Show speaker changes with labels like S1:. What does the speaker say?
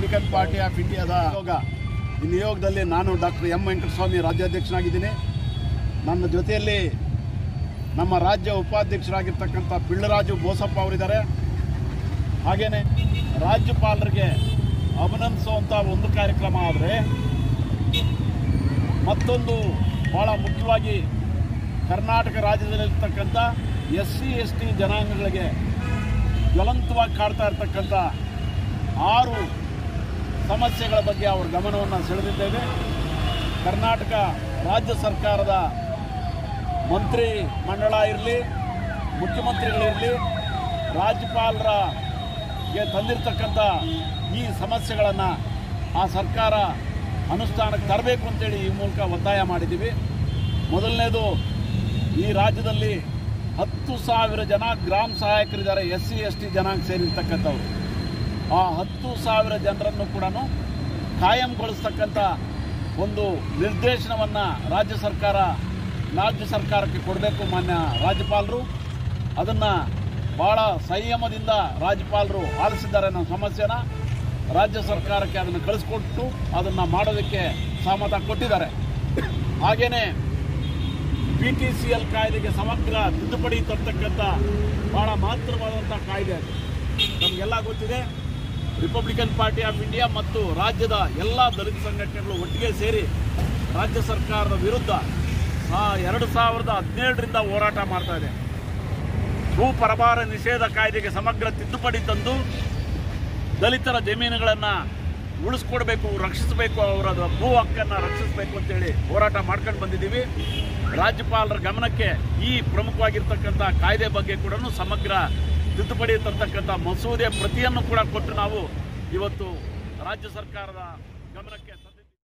S1: Republican party of ಇಂಡಿಯಾದ ನಿಯೋಗ ಈ ನಿಯೋಗದಲ್ಲಿ ನಾನು ಡಾಕ್ಟರ್ ಎಂ ವೆಂಕಟಸ್ವಾಮಿ ರಾಜ್ಯಾಧ್ಯಕ್ಷನಾಗಿದ್ದೀನಿ ನನ್ನ ಜೊತೆಯಲ್ಲಿ ನಮ್ಮ ರಾಜ್ಯ ಉಪಾಧ್ಯಕ್ಷರಾಗಿರ್ತಕ್ಕಂಥ ಪಿಳ್ಳರಾಜು ಬೋಸಪ್ಪ ಅವರಿದ್ದಾರೆ ಹಾಗೆಯೇ ರಾಜ್ಯಪಾಲರಿಗೆ ಅಭಿನಂದಿಸುವಂಥ ಒಂದು ಕಾರ್ಯಕ್ರಮ ಆದರೆ ಮತ್ತೊಂದು ಭಾಳ ಮುಖ್ಯವಾಗಿ ಕರ್ನಾಟಕ ರಾಜ್ಯದಲ್ಲಿರ್ತಕ್ಕಂಥ ಎಸ್ ಸಿ ಎಸ್ ಟಿ ಜನಾಂಗಗಳಿಗೆ ಜ್ವಲಂತವಾಗಿ ಕಾಡ್ತಾ ಇರ್ತಕ್ಕಂಥ ಆರು ಸಮಸ್ಯೆಗಳ ಬಗ್ಗೆ ಅವ್ರ ಗಮನವನ್ನು ಸೆಳೆದಿದ್ದೇವೆ ಕರ್ನಾಟಕ ರಾಜ್ಯ ಸರ್ಕಾರದ ಮಂತ್ರಿ ಮಂಡಳ ಇರಲಿ ಮುಖ್ಯಮಂತ್ರಿಗಳಿರಲಿ ರಾಜ್ಯಪಾಲರಿಗೆ ತಂದಿರತಕ್ಕಂಥ ಈ ಸಮಸ್ಯೆಗಳನ್ನು ಆ ಸರ್ಕಾರ ಅನುಷ್ಠಾನಕ್ಕೆ ತರಬೇಕು ಅಂತೇಳಿ ಈ ಮೂಲಕ ಒತ್ತಾಯ ಮಾಡಿದ್ದೀವಿ ಮೊದಲನೇದು ಈ ರಾಜ್ಯದಲ್ಲಿ ಹತ್ತು ಸಾವಿರ ಜನ ಗ್ರಾಮ ಸಹಾಯಕರಿದ್ದಾರೆ ಎಸ್ ಸಿ ಎಸ್ ಟಿ ಜನಾಂಗ ಸೇರಿರ್ತಕ್ಕಂಥವ್ರು ಆ ಹತ್ತು ಸಾವಿರ ಜನರನ್ನು ಕೂಡ ಕಾಯಂಗೊಳಿಸ್ತಕ್ಕಂಥ ಒಂದು ನಿರ್ದೇಶನವನ್ನು ರಾಜ್ಯ ಸರ್ಕಾರ ರಾಜ್ಯ ಸರ್ಕಾರಕ್ಕೆ ಕೊಡಬೇಕು ಮಾನ್ಯ ರಾಜ್ಯಪಾಲರು ಅದನ್ನು ಭಾಳ ಸಂಯಮದಿಂದ ರಾಜ್ಯಪಾಲರು ಆಲಿಸಿದ್ದಾರೆ ನಮ್ಮ ಸಮಸ್ಯೆನ ರಾಜ್ಯ ಸರ್ಕಾರಕ್ಕೆ ಅದನ್ನು ಕಳಿಸ್ಕೊಟ್ಟು ಅದನ್ನು ಮಾಡೋದಕ್ಕೆ ಸಹಮತ ಕೊಟ್ಟಿದ್ದಾರೆ ಹಾಗೆಯೇ ಪಿ ಟಿ ಸಿ ಎಲ್ ಕಾಯ್ದೆಗೆ ಸಮಗ್ರ ತಿದ್ದುಪಡಿ ತರ್ತಕ್ಕಂಥ ಭಾಳ ಮಹತ್ತರವಾದಂಥ ಕಾಯ್ದೆ ಅದು ನಮಗೆಲ್ಲ ಗೊತ್ತಿದೆ ರಿಪಬ್ಲಿಕನ್ ಪಾರ್ಟಿ ಆಫ್ ಇಂಡಿಯಾ ಮತ್ತು ರಾಜ್ಯದ ಎಲ್ಲ ದಲಿತ ಸಂಘಟನೆಗಳು ಒಟ್ಟಿಗೆ ಸೇರಿ ರಾಜ್ಯ ಸರ್ಕಾರದ ವಿರುದ್ಧ ಸಾ- ಎರಡು ಸಾವಿರದ ಹದಿನೇಳರಿಂದ ಹೋರಾಟ ಮಾಡ್ತಾ ಇದೆ ಭೂ ಪರಭಾರ ನಿಷೇಧ ಕಾಯ್ದೆಗೆ ಸಮಗ್ರ ತಿದ್ದುಪಡಿ ತಂದು ದಲಿತರ ಜಮೀನುಗಳನ್ನು ಉಳಿಸ್ಕೊಡ್ಬೇಕು ರಕ್ಷಿಸಬೇಕು ಅವರ ಭೂ ಹಕ್ಕನ್ನು ರಕ್ಷಿಸಬೇಕು ಅಂತೇಳಿ ಹೋರಾಟ ಮಾಡ್ಕೊಂಡು ಬಂದಿದ್ದೀವಿ ರಾಜ್ಯಪಾಲರ ಗಮನಕ್ಕೆ ಈ ಪ್ರಮುಖವಾಗಿರ್ತಕ್ಕಂಥ ಕಾಯ್ದೆ ಬಗ್ಗೆ ಕೂಡ ಸಮಗ್ರ ತಿದ್ದುಪಡಿ ತರ್ತಕ್ಕಂಥ ಮಸೂದೆ ಪ್ರತಿಯನ್ನು ಕೂಡ ಕೊಟ್ಟು ನಾವು ಇವತ್ತು ರಾಜ್ಯ ಸರ್ಕಾರದ ಗಮನಕ್ಕೆ ತಂದಿದ್ದೀವಿ.